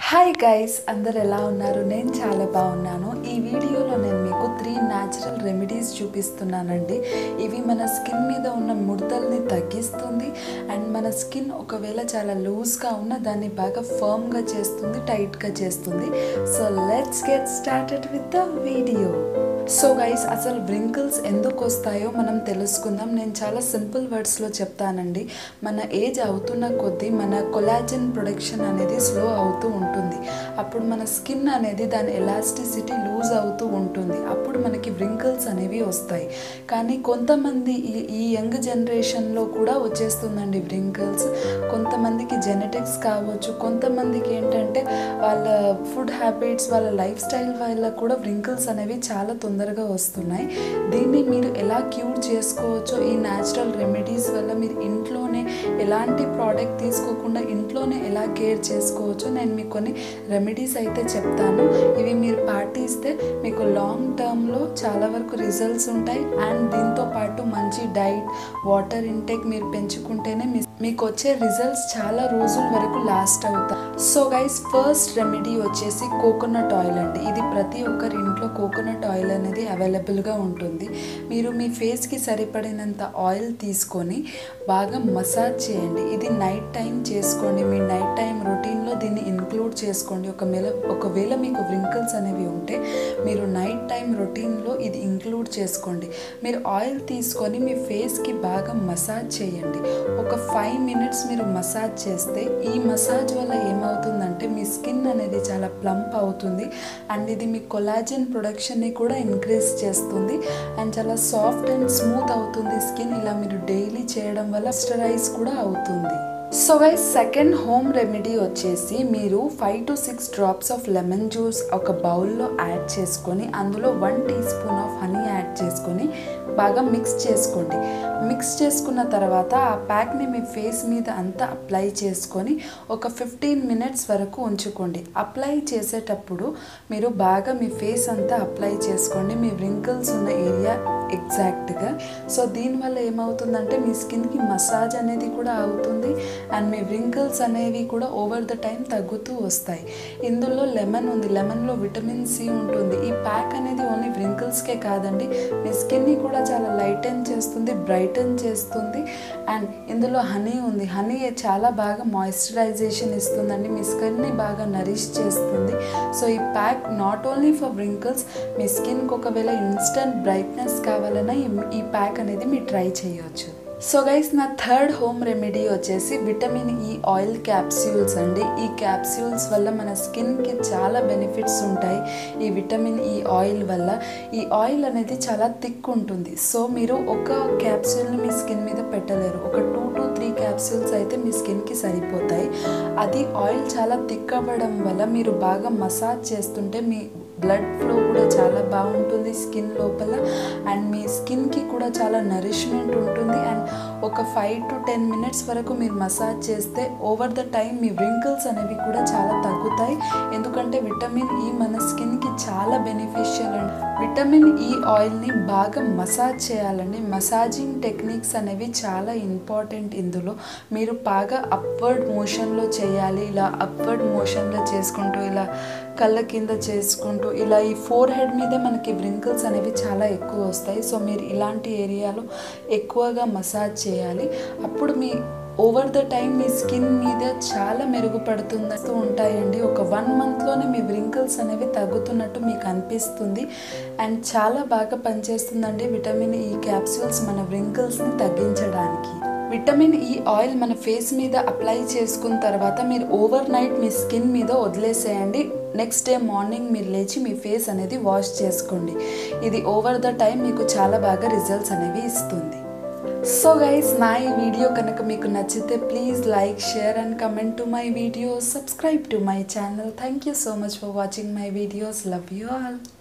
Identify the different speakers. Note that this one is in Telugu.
Speaker 1: హాయ్ గైస్ అందరు ఎలా ఉన్నారు నేను చాలా బాగున్నాను ఈ వీడియోలో నేను మీకు త్రీ న్యాచురల్ రెమెడీస్ చూపిస్తున్నానండి ఇవి మన స్కిన్ మీద ఉన్న ముడతల్ని తగ్గిస్తుంది అండ్ మన స్కిన్ ఒకవేళ చాలా లూజ్గా ఉన్న దాన్ని బాగా ఫర్మ్గా చేస్తుంది టైట్గా చేస్తుంది so let's get started with the video so guys అసలు వ్రింకిల్స్ ఎందుకు వస్తాయో మనం తెలుసుకుందాం నేను చాలా సింపుల్ వర్డ్స్లో చెప్తానండి మన ఏజ్ అవుతున్న కొద్దీ మన కొలాజన్ ప్రొడక్షన్ అనేది స్లో అవుతూ ఉంటుంది అప్పుడు మన స్కిన్ అనేది దాని ఎలాస్టిసిటీ లూజ్ అవుతూ ఉంటుంది అప్పుడు మనకి వ్రింకిల్స్ అనేవి వస్తాయి కానీ కొంతమంది ఈ ఈ యంగ్ జనరేషన్లో కూడా వచ్చేస్తుందండి వ్రింకిల్స్ కొంతమందికి జెనెటిక్స్ కావచ్చు కొంతమందికి ఏంటంటే వాళ్ళ ఫుడ్ హ్యాబిట్స్ వాళ్ళ లైఫ్ స్టైల్ వల్ల కూడా వ్రింకిల్స్ అనేవి చాలా తొందరగా వస్తున్నాయి దీన్ని మీరు ఎలా క్యూర్ చేసుకోవచ్చో ఈ న్యాచురల్ రెమెడీస్ వల్ల మీరు ఇంట్లోనే ఎలాంటి ప్రోడక్ట్ తీసుకోకుండా ఇంట్లోనే ఎలా కేర్ చేసుకోవచ్చో నేను మీకు కొన్ని రెమెడీస్ అయితే చెప్తాను ఇవి మీరు పాటిస్తే మీకు లాంగ్ టర్మ్లో చాలా వరకు రిజల్ట్స్ ఉంటాయి అండ్ దీంతో పాటు మంచి డైట్ వాటర్ ఇంటేక్ మీరు పెంచుకుంటేనే మీ మీకు వచ్చే రిజల్ట్స్ చాలా రోజుల వరకు లాస్ట్ అవుతాయి సో గైస్ ఫస్ట్ రెమెడీ వచ్చేసి కోకోనట్ ఆయిల్ అండి ఇది ప్రతి ఒక్కరి ఇంట్లో కోకోనట్ ఆయిల్ అనేది అవైలబుల్గా ఉంటుంది మీరు మీ ఫేస్కి సరిపడినంత ఆయిల్ తీసుకొని బాగా మసాజ్ చేయండి ఇది నైట్ టైం చేసుకోండి మీ నైట్ టైం రొటీన్లో దీన్ని ఇన్క్లూడ్ చేసుకోండి ఒకవేళ ఒకవేళ మీకు వ్రింకిల్స్ అనేవి ఉంటే మీరు నైట్ టైం రొటీన్లో ఇది ఇంక్లూడ్ చేసుకోండి మీరు ఆయిల్ తీసుకొని మీ ఫేస్కి బాగా మసాజ్ చేయండి ఒక ఫైవ్ మినిట్స్ మీరు మసాజ్ చేస్తే ఈ మసాజ్ వల్ల ఏమవుతుందంటే మీ స్కిన్ అనేది చాలా ప్లంప్ అవుతుంది అండ్ ఇది మీ కొలాజన్ ప్రొడక్షన్ని కూడా ఇంక్రీజ్ చేస్తుంది అండ్ చాలా సాఫ్ట్ అండ్ స్మూత్ అవుతుంది స్కిన్ ఇలా మీరు డైలీ చేయడం వల్ల స్టరైజ్ కూడా అవుతుంది so guys second home remedy వచ్చేసి మీరు five to six drops of lemon juice ఒక బౌల్లో యాడ్ చేసుకొని అందులో one teaspoon of honey add చేసుకొని బాగా మిక్స్ చేసుకోండి మిక్స్ చేసుకున్న తర్వాత ఆ ప్యాక్ని మీ ఫేస్ మీద అంతా అప్లై చేసుకొని ఒక ఫిఫ్టీన్ మినిట్స్ వరకు ఉంచుకోండి అప్లై చేసేటప్పుడు మీరు బాగా మీ ఫేస్ అంతా అప్లై చేసుకోండి మీ వ్రింకిల్స్ ఉన్న ఏరియా ఎగ్జాక్ట్గా సో దీనివల్ల ఏమవుతుందంటే మీ స్కిన్కి మసాజ్ అనేది కూడా అవుతుంది అండ్ మీ వ్రింకిల్స్ అనేవి కూడా ఓవర్ ద టైం తగ్గుతూ వస్తాయి ఇందులో లెమన్ ఉంది లెమన్లో విటమిన్ సి ఉంటుంది ఈ ప్యాక్ అనేది ఓన్లీ వ్రింకిల్స్కే కాదండి మీ స్కిన్ని కూడా చాలా లైటన్ చేస్తుంది బ్రైటన్ చేస్తుంది అండ్ ఇందులో హనీ ఉంది హనీ చాలా బాగా మాయిశ్చరైజేషన్ ఇస్తుందండి మీ స్కిన్ని బాగా నరిష్ చేస్తుంది సో ఈ pack not only for wrinkles మీ స్కిన్కి ఒకవేళ ఇన్స్టెంట్ బ్రైట్నెస్ కావాలన్నా ఈ- ఈ ప్యాక్ అనేది మీరు ట్రై చేయొచ్చు సో గైస్ నా థర్డ్ హోమ్ రెమెడీ వచ్చేసి విటమిన్ ఈ ఆయిల్ క్యాప్స్యూల్స్ అండి ఈ క్యాప్స్యూల్స్ వల్ల మన స్కిన్కి చాలా బెనిఫిట్స్ ఉంటాయి ఈ విటమిన్ ఈ ఆయిల్ వల్ల ఈ ఆయిల్ అనేది చాలా థిక్ ఉంటుంది సో మీరు ఒక క్యాప్సూల్ని మీ స్కిన్ మీద పెట్టలేరు ఒక టూ టు త్రీ క్యాప్సూల్స్ అయితే మీ స్కిన్కి సరిపోతాయి అది ఆయిల్ చాలా థిక్ అవ్వడం వల్ల మీరు బాగా మసాజ్ చేస్తుంటే మీ బ్లడ్ ఫ్లో కూడా చాలా బాగుంటుంది స్కిన్ లోపల అండ్ మీ స్కిన్కి కూడా చాలా నరిష్మెంట్ ఉంటుంది అండ్ ఒక ఫైవ్ టు టెన్ మినిట్స్ వరకు మీరు మసాజ్ చేస్తే ఓవర్ ద టైం మీ వ్రింకిల్స్ అనేవి కూడా చాలా తగ్గుతాయి ఎందుకంటే విటమిన్ ఈ మన స్కిన్కి చాలా బెనిఫిషియల్ అండి విటమిన్ ఈ ఆయిల్ని బాగా మసాజ్ చేయాలండి మసాజింగ్ టెక్నిక్స్ అనేవి చాలా ఇంపార్టెంట్ ఇందులో మీరు బాగా అప్వర్డ్ మోషన్లో చేయాలి ఇలా అప్వర్డ్ మోషన్లో చేసుకుంటూ ఇలా కళ్ళ కింద చేసుకుంటూ ఇలా ఈ ఫోర్ హెడ్ మీదే మనకి వ్రింకిల్స్ అనేవి చాలా ఎక్కువ వస్తాయి సో మీరు ఇలాంటి ఏరియాలో ఎక్కువగా మసాజ్ చేయాలి అప్పుడు మీ ఓవర్ ద టైం మీ స్కిన్ మీద చాలా మెరుగుపడుతూ ఉంటాయండి ఒక వన్ మంత్లోనే మీ వ్రింకిల్స్ అనేవి తగ్గుతున్నట్టు మీకు అనిపిస్తుంది అండ్ చాలా బాగా పనిచేస్తుందండి విటమిన్ ఈ క్యాప్సూల్స్ మన వ్రింకిల్స్ని తగ్గించడానికి విటమిన్ ఈ ఆయిల్ మన ఫేస్ మీద అప్లై చేసుకున్న తర్వాత మీరు ఓవర్ నైట్ మీ స్కిన్ మీద వదిలేసేయండి నెక్స్ట్ డే మార్నింగ్ మీరు లేచి మీ ఫేస్ అనేది వాష్ చేసుకోండి ఇది ఓవర్ ద టైం మీకు చాలా బాగా రిజల్ట్స్ అనేవి ఇస్తుంది సో గైస్ నా ఈ వీడియో కనుక మీకు నచ్చితే please like share and comment to my videos subscribe to my channel thank you so much for watching my videos love you all